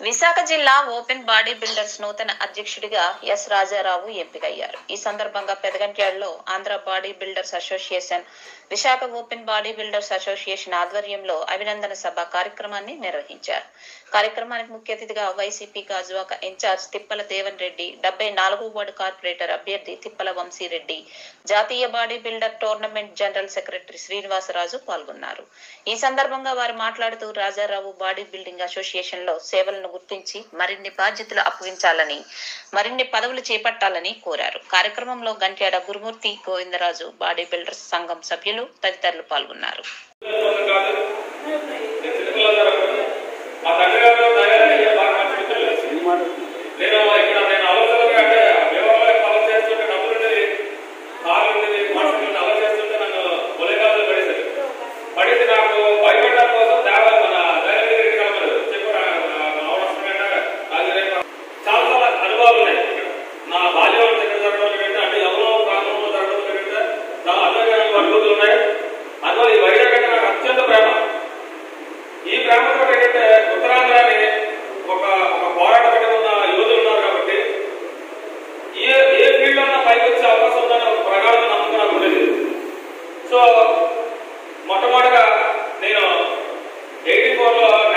విశాఖ జిల్లా open body builders నూతన అధ్యక్షుడిగా ఎస్ రాజారావు ఎంపికయ్యారు ఈ సందర్భంగా పెదగంట్యాలలో Andhra body builders association Visakha open body builders association ఆధ్వర్యంలో అభినందన సభ కార్యక్రమాన్ని నిర్వహించారు కార్యక్రమానికి ముఖ్య అతిథిగా వైసీపీ గాజువాక ఇన్ఛార్జ్ తిప్పల దేవన్ రెడ్డి డెబ్బై నాలుగో వార్డు కార్పొరేటర్ అభ్యర్థి తిప్పల వంశీరెడ్డి జాతీయ body builder tournament general secretary Srinivasaraju పాల్గొన్నారు ఈ సందర్భంగా వారు మాట్లాడుతూ రాజారావు బాడీ బిల్డింగ్ అసోసియేషన్ లో సేవలను గుర్తించి మరిన్ని బాధ్యతలు అప్పగించాలని మరిన్ని పదవులు చేపట్టాలని కోరారు కార్యక్రమంలో గంట్యాడ గురుమూర్తి గోవిందరాజు బాడీ బిల్డర్స్ సంఘం సభ్యులు తదితరులు పాల్గొన్నారు కోసం కాదు నేను చిన్నపిల్లల మా తండ్రి గారు తయారయ్యే బాగా మంచి మిత్రులు నేను ఇక్కడ నేను ఆలోచనగా అంటే వ్యవహారం ఫాలో చేస్తుంటే డబ్బులు ఉండేది కారు ఉండేది మనుషులు ఉండి అలా చేస్తుంటే నన్ను కొలేకాలు పడేశారు పడేసి నాకు భయపడడం కోసం తేవాలి మన డైరెక్ట్ దగ్గరికి కలపలేదు చెప్పారు అవసరమైన అది రేపు చాలా చాలా అనుభవాలు ఉన్నాయి నా బాల్యం దగ్గర జరగడం కంటే అంటే ఎవరో ప్రాంతంలో జరగడం కంటే చాలా అద్భుతమైన అనుభూతులు ఉన్నాయి అందువల్ల ఈ వైజాగ్ అంటే నాకు అత్యంత ప్రేమ ఈ ప్రేమతో ఏంటంటే ఉత్తరాంధ్రాని ఒక ఒక పోరాట పట్టిన ఉన్న యువతులు ఉన్నారు కాబట్టి ఏ ఏ ఫీల్డ్ అన్నా పైకి వచ్చే అవకాశం ఉందని ఒక ప్రగాఢ నమ్మకం నాకు ఉండేది సో మొట్టమొదటిగా నేను ఎయిటీ ఫోర్లో